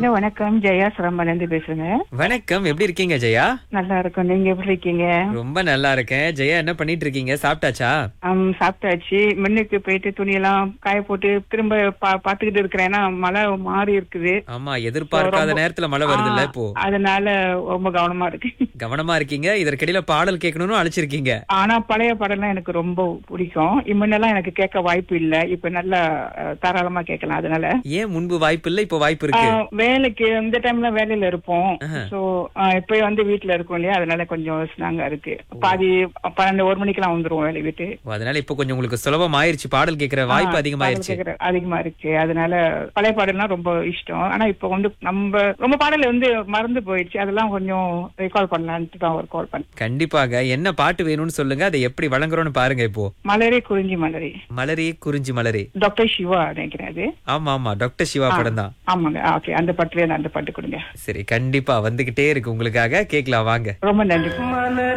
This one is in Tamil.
ஹலோ வணக்கம் ஜெயா சிரம்பலேருந்து பேசுறேங்க வணக்கம் எப்படி இருக்கீங்க ஜெயா நல்லா இருக்கும் நீங்க எப்படி இருக்கீங்க ரொம்ப நல்லா இருக்கேன் ஜெயா என்ன பண்ணிட்டு இருக்கீங்க சாப்பிட்டாச்சா ஆம், சாப்பிட்டாச்சு முன்னுக்கு போயிட்டு துணியெல்லாம் காய போட்டு திரும்ப பா- பாத்துக்கிட்டு இருக்கிறேன் ஏன்னா மழை மாறி இருக்குது ஆமா எதிர்பார்க்காத ரொம்ப- நேரத்துல மழை வருதுல்ல ஆ, இப்போ அதனால ரொம்ப கவனமா இருக்கு கவனமா இருக்கீங்க இதற்கிடையில பாடல் கேட்கணும்னு அழைச்சிருக்கீங்க ஆனா பழைய பாடம்லாம் எனக்கு ரொம்ப பிடிக்கும் முன்னெல்லாம் எனக்கு கேட்க வாய்ப்பு இல்ல இப்ப நல்லா அஹ், தாராளமா கேட்கலாம் அதனால ஏன் முன்பு வாய்ப்பு இல்ல இப்போ வாய்ப்பு இருக்கு ஆஹ், வேலைக்கு இந்த டைம்ல வேலையில இருப்போம் சோ இப்ப வந்து வீட்டுல இருக்கோம் இல்லையா அதனால கொஞ்சம் ஸ்ட்ராங்கா இருக்கு பாதி பன்னெண்டு ஒரு மணிக்கெல்லாம் வந்துருவோம் வேலை விட்டு ஓ, அதனால இப்போ கொஞ்சம் உங்களுக்கு சுலபம் ஆயிருச்சு பாடல் கேட்கிற வாய்ப்பு ஆ, அதிகமாயிருச்சு பாடல் கேக்குற- அதிகமா இருக்கு அதனால பழைய பாடல்லாம் ரொம்ப இஷ்டம் ஆனா இப்ப வந்து நம்ம ரொம்ப பாடல் வந்து மறந்து போயிடுச்சு அதெல்லாம் கொஞ்சம் ரெக்கால் பண்ணலான்ட்டு தான் ஒரு கால் பண்ணேன் கண்டிப்பாக என்ன பாட்டு வேணும்னு சொல்லுங்க அதை எப்படி வழங்குறோம்னு பாருங்க இப்போ மலரே குறிஞ்சி மலரே மலரே குறிஞ்சி மலரே டாக்டர் சிவா நினைக்கிறேன் அது ஆமா ஆமா டாக்டர் சிவா படம் தான் ஆமாங்க ஓகே அந்த பாட்டுலயே நான் அந்த பாட்டு கொடுங்க சரி கண்டிப்பா வந்துகிட்டே இருக்கு உங்களுக்காக கேக்கலாம் வாங்க ரொம்ப நன்றி